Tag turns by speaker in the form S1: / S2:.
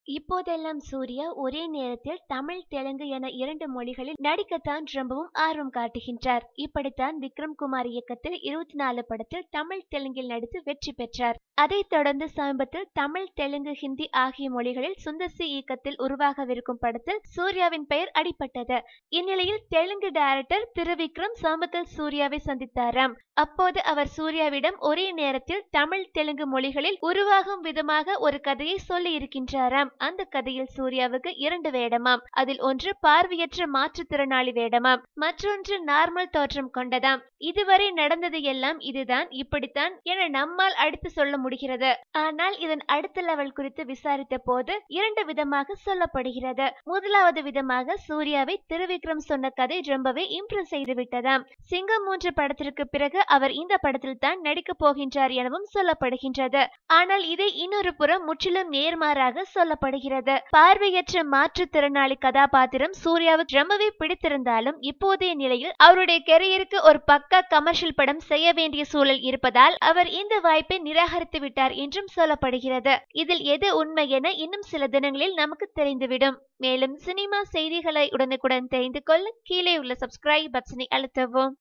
S1: இப்போதெல்லாம் சூர்யா ஒரே நேரத்தில் தமிழ் தெலுங்கு என இரண்டு மொழிகளில் நடிக்கத்தான் ரொம்பவும் ஆர்வம் காட்டுகின்றார் இப்படித்தான் விக்ரம் குமார் இயக்கத்தில் இருபத்தி நாலு படத்தில் தமிழ் தெலுங்கில் நடித்து வெற்றி பெற்றார் அதைத் தொடர்ந்து சமீபத்தில் தமிழ் தெலுங்கு ஹிந்தி ஆகிய மொழிகளில் சுந்தர்சி இயக்கத்தில் உருவாகவிருக்கும் படத்தில் சூர்யாவின் பெயர் அடிபட்டது இந்நிலையில் தெலுங்கு டைரக்டர் திருவிக்ரம் சமீபத்தில் சூர்யாவை சந்தித்தாராம் அப்போது அவர் சூர்யாவிடம் ஒரே நேரத்தில் தமிழ் தெலுங்கு மொழிகளில் உருவாகும் விதமாக ஒரு கதையை சொல்லி இருக்கின்றாராம் அந்த கதையில் சூர்யாவுக்கு இரண்டு வேடமாம் அதில் ஒன்று பார்வையற்ற மாற்றுத்திறனாளி வேடமாம் மற்றொன்று நார்மல் தோற்றம் கொண்டதாம் இதுவரை நடந்தது எல்லாம் இதுதான் இப்படித்தான் என நம்மால் அடுத்து சொல்ல முடிகிறது ஆனால் இதன் அடுத்த லெவல் குறித்து விசாரித்த போது இரண்டு விதமாக சொல்லப்படுகிறது முதலாவது விதமாக சூர்யாவை திருவிக்ரம் சொன்ன கதை ரொம்பவே இம்ப்ரெஸ் செய்து விட்டதாம் சிங்கம் மூன்று படத்திற்கு பிறகு அவர் இந்த படத்தில் தான் நடிக்கப் போகின்றார் எனவும் சொல்லப்படுகின்றது ஆனால் இதை இன்னொரு புறம் முற்றிலும் நேர்மாறாக சொல்லப்படுகிறது பார்வையற்ற மாற்றுத்திறனாளி கதாபாத்திரம் சூர்யாவுக்கு ரொம்பவே பிடித்திருந்தாலும் இப்போதைய நிலையில் அவருடைய கெரியருக்கு ஒரு பக்கா கமர்ஷியல் படம் செய்ய வேண்டிய சூழல் இருப்பதால் அவர் இந்த வாய்ப்பை நிராகரித்து விட்டார் என்றும் சொல்லப்படுகிறது இதில் எது உண்மை என இன்னும் சில தினங்களில் நமக்கு தெரிந்துவிடும் மேலும் சினிமா செய்திகளை உடனுக்குடன் தெரிந்து கொள்ள கீழே உள்ள சப்ஸ்கிரைப் பட்டனை அழுத்தவும்